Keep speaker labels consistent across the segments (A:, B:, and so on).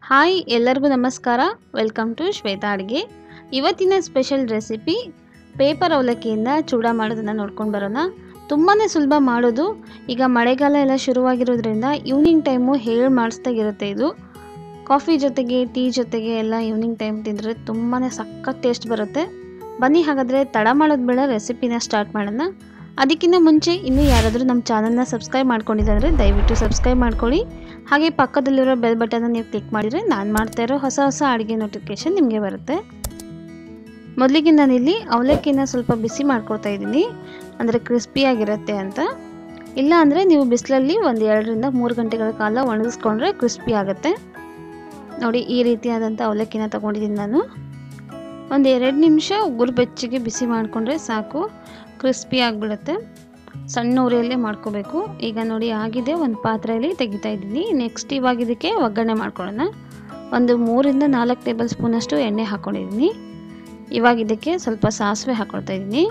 A: hi ಎಲ್ಲರಿಗೂ ನಮಸ್ಕಾರ welcome to Shwetha ಅಡುಗೆ ಇವತ್ತಿನ ಸ್ಪೆಷಲ್ ರೆಸಿಪಿ ಪೇಪರ್ ಅವಲಕ್ಕಿಯಿಂದ ಚೂಡ ಮಾಡೋದನ್ನು ನೋಡ್ಕೊಂಡು ಬರೋಣ ತುಂಬಾ ಸುಲಭ ಮಾಡೋದು ಈಗ ಮಳೆಗಾಲ ಎಲ್ಲ ಶುರುವಾಗಿರೋದ್ರಿಂದ ಈವ್ನಿಂಗ್ ಟೈಮು ಹೇಳಿ ಮಾಡಿಸ್ದಾಗಿರುತ್ತೆ ಇದು ಕಾಫಿ ಜೊತೆಗೆ ಟೀ ಜೊತೆಗೆ ಎಲ್ಲ ಈವ್ನಿಂಗ್ ಟೈಮ್ ತಿಂದರೆ ತುಂಬಾ ಸಖತ್ ಟೇಸ್ಟ್ ಬರುತ್ತೆ ಬನ್ನಿ ಹಾಗಾದರೆ ತಡ ಮಾಡೋದು ಬೇಡ ರೆಸಿಪಿನ ಸ್ಟಾರ್ಟ್ ಮಾಡೋಣ ಅದಕ್ಕಿಂತ ಮುಂಚೆ ಇನ್ನೂ ಯಾರಾದರೂ ನಮ್ಮ ಚಾನಲ್ನ ಸಬ್ಸ್ಕ್ರೈಬ್ ಮಾಡ್ಕೊಂಡಿದ್ದಾರೆ ದಯವಿಟ್ಟು ಸಬ್ಸ್ಕ್ರೈಬ್ ಮಾಡ್ಕೊಳ್ಳಿ ಹಾಗೆ ಪಕ್ಕದಲ್ಲಿರೋ ಬೆಲ್ ಬಟನ್ನ ನೀವು ಕ್ಲಿಕ್ ಮಾಡಿದರೆ ನಾನು ಮಾಡ್ತಾ ಇರೋ ಹೊಸ ಹೊಸ ಅಡುಗೆ ನೋಟಿಫಿಕೇಷನ್ ನಿಮಗೆ ಬರುತ್ತೆ ಮೊದಲಿಗೆ ನಾನಿಲ್ಲಿ ಅವಲಕ್ಕಿನ ಸ್ವಲ್ಪ ಬಿಸಿ ಮಾಡ್ಕೊಳ್ತಾ ಇದ್ದೀನಿ ಅಂದರೆ ಕ್ರಿಸ್ಪಿಯಾಗಿರುತ್ತೆ ಅಂತ ಇಲ್ಲ ಅಂದರೆ ನೀವು ಬಿಸಿಲಲ್ಲಿ ಒಂದು ಎರಡರಿಂದ ಮೂರು ಗಂಟೆಗಳ ಕಾಲ ಒಣಗಿಸ್ಕೊಂಡ್ರೆ ಕ್ರಿಸ್ಪಿ ಆಗುತ್ತೆ ನೋಡಿ ಈ ರೀತಿಯಾದಂಥ ಅವಲಕ್ಕಿನ ತೊಗೊಂಡಿದ್ದೀನಿ ನಾನು ಒಂದು ಎರಡು ನಿಮಿಷ ಉಗುರು ಬೆಚ್ಚಗೆ ಬಿಸಿ ಮಾಡಿಕೊಂಡ್ರೆ ಸಾಕು ಕ್ರಿಸ್ಪಿ ಆಗಿಬಿಡುತ್ತೆ ಸಣ್ಣ ಉರಿಯಲ್ಲೇ ಮಾಡ್ಕೋಬೇಕು ಈಗ ನೋಡಿ ಆಗಿದೆ ಒಂದು ಪಾತ್ರೆಯಲ್ಲಿ ತೆಗಿತಾ ಇದ್ದೀನಿ ನೆಕ್ಸ್ಟ್ ಇವಾಗ ಇದಕ್ಕೆ ಒಗ್ಗರಣೆ ಮಾಡ್ಕೊಳ್ಳೋಣ ಒಂದು ಮೂರಿಂದ ನಾಲ್ಕು ಟೇಬಲ್ ಸ್ಪೂನಷ್ಟು ಎಣ್ಣೆ ಹಾಕ್ಕೊಂಡಿದ್ದೀನಿ ಇವಾಗ ಇದಕ್ಕೆ ಸ್ವಲ್ಪ ಸಾಸಿವೆ ಹಾಕ್ಕೊಳ್ತಾ ಇದ್ದೀನಿ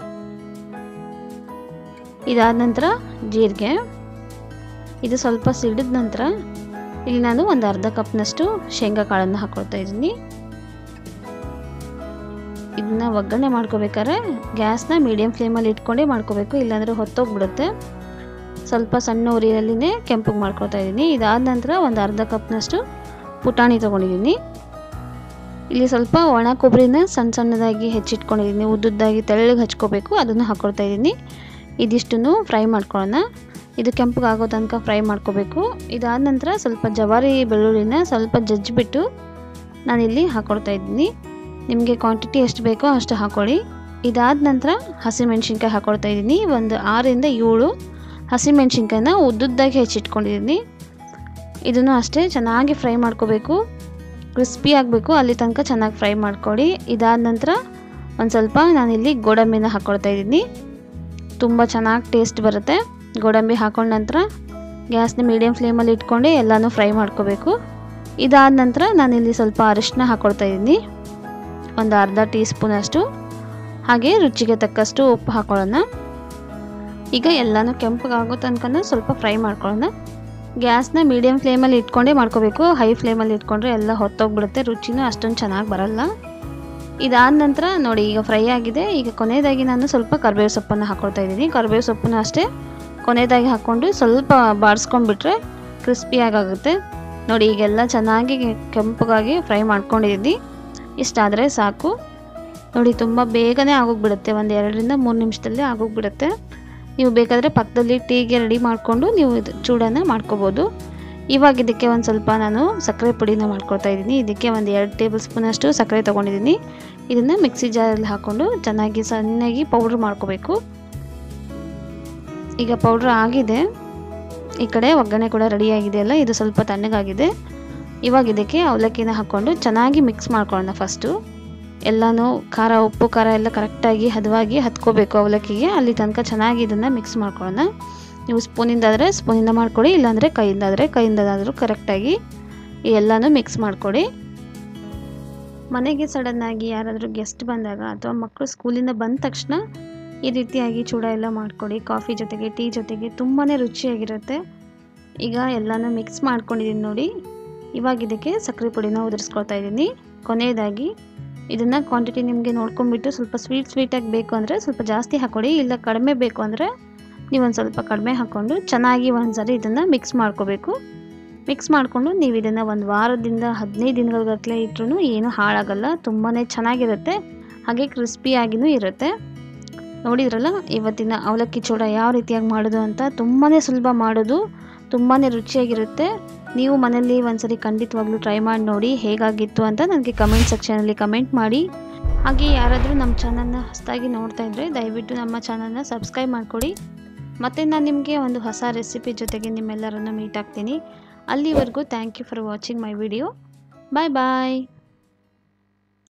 A: ಇದಾದ ನಂತರ ಜೀರಿಗೆ ಇದು ಸ್ವಲ್ಪ ಸಿಡಿದ ನಂತರ ಇಲ್ಲಿ ನಾನು ಒಂದು ಅರ್ಧ ಕಪ್ನಷ್ಟು ಶೇಂಗಾ ಕಾಳನ್ನು ಹಾಕ್ಕೊಳ್ತಾ ಇದ್ದೀನಿ ಇದನ್ನ ಒಗ್ಗರಣೆ ಮಾಡ್ಕೋಬೇಕಾದ್ರೆ ಗ್ಯಾಸ್ನ ಮೀಡಿಯಮ್ ಫ್ಲೇಮಲ್ಲಿ ಇಟ್ಕೊಂಡೇ ಮಾಡ್ಕೋಬೇಕು ಇಲ್ಲಾಂದರೆ ಹೊತ್ತೋಗ್ಬಿಡುತ್ತೆ ಸ್ವಲ್ಪ ಸಣ್ಣ ಉರಿಯಲ್ಲಿನೇ ಕೆಂಪಗೆ ಮಾಡ್ಕೊಳ್ತಾ ಇದ್ದೀನಿ ಇದಾದ ನಂತರ ಒಂದು ಅರ್ಧ ಕಪ್ನಷ್ಟು ಪುಟಾಣಿ ತೊಗೊಂಡಿದ್ದೀನಿ ಇಲ್ಲಿ ಸ್ವಲ್ಪ ಒಣ ಕೊಬ್ಬರಿನ ಸಣ್ಣ ಸಣ್ಣದಾಗಿ ಹೆಚ್ಚಿಟ್ಕೊಂಡಿದ್ದೀನಿ ಉದ್ದುದ್ದಾಗಿ ತೆಳ್ಳಗೆ ಹಚ್ಕೋಬೇಕು ಅದನ್ನು ಹಾಕ್ಕೊಳ್ತಾ ಇದ್ದೀನಿ ಇದಿಷ್ಟನ್ನು ಫ್ರೈ ಮಾಡ್ಕೊಳ್ಳೋಣ ಇದು ಕೆಂಪಗೆ ಆಗೋ ತನಕ ಫ್ರೈ ಮಾಡ್ಕೋಬೇಕು ಇದಾದ ನಂತರ ಸ್ವಲ್ಪ ಜವಾರಿ ಬೆಳ್ಳುಳ್ಳಿನ ಸ್ವಲ್ಪ ಜಜ್ಜಿಬಿಟ್ಟು ನಾನಿಲ್ಲಿ ಹಾಕ್ಕೊಳ್ತಾ ಇದ್ದೀನಿ ನಿಮಗೆ ಕ್ವಾಂಟಿಟಿ ಎಷ್ಟು ಬೇಕೋ ಅಷ್ಟು ಹಾಕ್ಕೊಳ್ಳಿ ಇದಾದ ನಂತರ ಹಸಿಮೆಣ್ಸಿನ್ಕಾಯಿ ಹಾಕ್ಕೊಳ್ತಾ ಇದ್ದೀನಿ ಒಂದು ಆರಿಂದ ಏಳು ಹಸಿಮೆಣ್ಸಿನ್ಕಾಯಿನ ಉದ್ದುದ್ದಾಗಿ ಹೆಚ್ಚಿಟ್ಕೊಂಡಿದ್ದೀನಿ ಇದನ್ನು ಅಷ್ಟೇ ಚೆನ್ನಾಗಿ ಫ್ರೈ ಮಾಡ್ಕೋಬೇಕು ಕ್ರಿಸ್ಪಿ ಆಗಬೇಕು ಅಲ್ಲಿ ತನಕ ಚೆನ್ನಾಗಿ ಫ್ರೈ ಮಾಡ್ಕೊಳ್ಳಿ ಇದಾದ ನಂತರ ಒಂದು ಸ್ವಲ್ಪ ನಾನಿಲ್ಲಿ ಗೋಡಂಬಿನ ಹಾಕ್ಕೊಳ್ತಾ ಇದ್ದೀನಿ ತುಂಬ ಚೆನ್ನಾಗಿ ಟೇಸ್ಟ್ ಬರುತ್ತೆ ಗೋಡಂಬಿ ಹಾಕೊಂಡ ನಂತರ ಗ್ಯಾಸ್ನ ಮೀಡಿಯಮ್ ಫ್ಲೇಮಲ್ಲಿ ಇಟ್ಕೊಂಡು ಎಲ್ಲನೂ ಫ್ರೈ ಮಾಡ್ಕೋಬೇಕು ಇದಾದ ನಂತರ ನಾನಿಲ್ಲಿ ಸ್ವಲ್ಪ ಅರಿಶಿನ ಹಾಕ್ಕೊಳ್ತಾ ಇದ್ದೀನಿ ಒಂದು ಅರ್ಧ ಟೀ ಸ್ಪೂನಷ್ಟು ಹಾಗೆ ರುಚಿಗೆ ತಕ್ಕಷ್ಟು ಉಪ್ಪು ಹಾಕೊಳ್ಳೋಣ ಈಗ ಎಲ್ಲನೂ ಕೆಂಪಗಾಗೋ ತನಕ ಸ್ವಲ್ಪ ಫ್ರೈ ಮಾಡ್ಕೊಳ್ಳೋಣ ಗ್ಯಾಸ್ನ ಮೀಡಿಯಮ್ ಫ್ಲೇಮಲ್ಲಿ ಇಟ್ಕೊಂಡೇ ಮಾಡ್ಕೋಬೇಕು ಹೈ ಫ್ಲೇಮಲ್ಲಿ ಇಟ್ಕೊಂಡ್ರೆ ಎಲ್ಲ ಹೊತ್ತೋಗ್ಬಿಡುತ್ತೆ ರುಚಿನೂ ಅಷ್ಟೊಂದು ಚೆನ್ನಾಗಿ ಬರಲ್ಲ ಇದಾದ ನಂತರ ನೋಡಿ ಈಗ ಫ್ರೈ ಆಗಿದೆ ಈಗ ಕೊನೆಯದಾಗಿ ನಾನು ಸ್ವಲ್ಪ ಕರಿಬೇವು ಸೊಪ್ಪನ್ನು ಹಾಕ್ಕೊಳ್ತಾ ಇದ್ದೀನಿ ಕರಿಬೇವು ಸೊಪ್ಪನ್ನು ಅಷ್ಟೇ ಕೊನೆಯದಾಗಿ ಹಾಕ್ಕೊಂಡು ಸ್ವಲ್ಪ ಬಾಡಿಸ್ಕೊಂಡ್ಬಿಟ್ರೆ ಕ್ರಿಸ್ಪಿಯಾಗುತ್ತೆ ನೋಡಿ ಈಗೆಲ್ಲ ಚೆನ್ನಾಗಿ ಕೆಂಪಗಾಗಿ ಫ್ರೈ ಮಾಡ್ಕೊಂಡಿದ್ದೀನಿ ಇಷ್ಟಾದರೆ ಸಾಕು ನೋಡಿ ತುಂಬ ಬೇಗನೆ ಆಗೋಗ್ಬಿಡುತ್ತೆ ಒಂದು ಎರಡರಿಂದ ಮೂರು ನಿಮಿಷದಲ್ಲಿ ಆಗೋಗ್ಬಿಡುತ್ತೆ ನೀವು ಬೇಕಾದರೆ ಪಕ್ಕದಲ್ಲಿ ಟೀಗೆ ರೆಡಿ ಮಾಡಿಕೊಂಡು ನೀವು ಇದು ಚೂಡನ್ನ ಮಾಡ್ಕೋಬೋದು ಇವಾಗ ಇದಕ್ಕೆ ಒಂದು ಸ್ವಲ್ಪ ನಾನು ಸಕ್ಕರೆ ಪುಡಿನ ಮಾಡ್ಕೊಳ್ತಾ ಇದ್ದೀನಿ ಇದಕ್ಕೆ ಒಂದು ಎರಡು ಟೇಬಲ್ ಸ್ಪೂನಷ್ಟು ಸಕ್ಕರೆ ತೊಗೊಂಡಿದ್ದೀನಿ ಇದನ್ನು ಮಿಕ್ಸಿ ಜಾರಲ್ಲಿ ಹಾಕ್ಕೊಂಡು ಚೆನ್ನಾಗಿ ಸಣ್ಣಗೆ ಪೌಡ್ರ್ ಮಾಡ್ಕೋಬೇಕು ಈಗ ಪೌಡ್ರ್ ಆಗಿದೆ ಈ ಕಡೆ ಒಗ್ಗರಣೆ ಕೂಡ ರೆಡಿಯಾಗಿದೆ ಅಲ್ಲ ಇದು ಸ್ವಲ್ಪ ತಣ್ಣಗಾಗಿದೆ ಇವಾಗ ಇದಕ್ಕೆ ಅವಲಕ್ಕಿನ ಹಾಕ್ಕೊಂಡು ಚೆನ್ನಾಗಿ ಮಿಕ್ಸ್ ಮಾಡ್ಕೊಳ್ಳೋಣ ಫಸ್ಟು ಎಲ್ಲನೂ ಖಾರ ಉಪ್ಪು ಖಾರ ಎಲ್ಲ ಕರೆಕ್ಟಾಗಿ ಹದವಾಗಿ ಹತ್ಕೋಬೇಕು ಅವಲಕ್ಕಿಗೆ ಅಲ್ಲಿ ತನಕ ಚೆನ್ನಾಗಿ ಇದನ್ನು ಮಿಕ್ಸ್ ಮಾಡ್ಕೊಳ್ಳೋಣ ನೀವು ಸ್ಪೂನಿಂದಾದರೆ ಸ್ಪೂನಿಂದ ಮಾಡ್ಕೊಳ್ಳಿ ಇಲ್ಲಾಂದರೆ ಕೈಯಿಂದಾದರೆ ಕೈಯಿಂದಾದರೂ ಕರೆಕ್ಟಾಗಿ ಎಲ್ಲನೂ ಮಿಕ್ಸ್ ಮಾಡಿಕೊಡಿ ಮನೆಗೆ ಸಡನ್ನಾಗಿ ಯಾರಾದರೂ ಗೆಸ್ಟ್ ಬಂದಾಗ ಅಥವಾ ಮಕ್ಕಳು ಸ್ಕೂಲಿಂದ ಬಂದ ತಕ್ಷಣ ಈ ರೀತಿಯಾಗಿ ಚೂಡ ಎಲ್ಲ ಮಾಡಿಕೊಡಿ ಕಾಫಿ ಜೊತೆಗೆ ಟೀ ಜೊತೆಗೆ ತುಂಬಾ ರುಚಿಯಾಗಿರುತ್ತೆ ಈಗ ಎಲ್ಲನೂ ಮಿಕ್ಸ್ ಮಾಡ್ಕೊಂಡಿದ್ದೀನಿ ನೋಡಿ ಇವಾಗ ಇದಕ್ಕೆ ಸಕ್ಕರೆ ಪುಡಿನ ಉದುರಿಸ್ಕೊಳ್ತಾ ಇದ್ದೀನಿ ಕೊನೆಯದಾಗಿ ಇದನ್ನು ಕ್ವಾಂಟಿಟಿ ನಿಮಗೆ ನೋಡ್ಕೊಂಡ್ಬಿಟ್ಟು ಸ್ವಲ್ಪ ಸ್ವೀಟ್ ಸ್ವೀಟಾಗಿ ಬೇಕು ಅಂದರೆ ಸ್ವಲ್ಪ ಜಾಸ್ತಿ ಹಾಕ್ಕೊಡಿ ಇಲ್ಲ ಕಡಿಮೆ ಬೇಕು ಅಂದರೆ ನೀವು ಒಂದು ಸ್ವಲ್ಪ ಕಡಿಮೆ ಹಾಕ್ಕೊಂಡು ಚೆನ್ನಾಗಿ ಒಂದು ಸರಿ ಇದನ್ನು ಮಿಕ್ಸ್ ಮಾಡ್ಕೋಬೇಕು ಮಿಕ್ಸ್ ಮಾಡಿಕೊಂಡು ನೀವು ಇದನ್ನು ಒಂದು ವಾರದಿಂದ ಹದಿನೈದು ದಿನಗಳಗಟ್ಟಲೆ ಇಟ್ಟರು ಏನೂ ಹಾಳಾಗಲ್ಲ ತುಂಬಾ ಚೆನ್ನಾಗಿರುತ್ತೆ ಹಾಗೆ ಕ್ರಿಸ್ಪಿಯಾಗಿಯೂ ಇರುತ್ತೆ ನೋಡಿದ್ರಲ್ಲ ಇವತ್ತಿನ ಅವಲಕ್ಕಿ ಚೂಡ ಯಾವ ರೀತಿಯಾಗಿ ಮಾಡೋದು ಅಂತ ತುಂಬಾ ಸುಲಭ ಮಾಡೋದು ತುಂಬಾ ರುಚಿಯಾಗಿರುತ್ತೆ ನೀವು ಮನೇಲಿ ಒಂದ್ಸರಿ ಖಂಡಿತವಾಗ್ಲೂ ಟ್ರೈ ಮಾಡಿ ನೋಡಿ ಹೇಗಾಗಿತ್ತು ಅಂತ ನನಗೆ ಕಮೆಂಟ್ ಸೆಕ್ಷನಲ್ಲಿ ಕಮೆಂಟ್ ಮಾಡಿ ಹಾಗೆ ಯಾರಾದರೂ ನಮ್ಮ ಚಾನಲ್ನ ಹೊಸದಾಗಿ ನೋಡ್ತಾ ಇದ್ದರೆ ದಯವಿಟ್ಟು ನಮ್ಮ ಚಾನಲ್ನ ಸಬ್ಸ್ಕ್ರೈಬ್ ಮಾಡಿಕೊಡಿ ಮತ್ತು ನಾನು ನಿಮಗೆ ಒಂದು ಹೊಸ ರೆಸಿಪಿ ಜೊತೆಗೆ ನಿಮ್ಮೆಲ್ಲರನ್ನು ಮೀಟ್ ಆಗ್ತೀನಿ ಅಲ್ಲಿವರೆಗೂ thank you for watching my video bye bye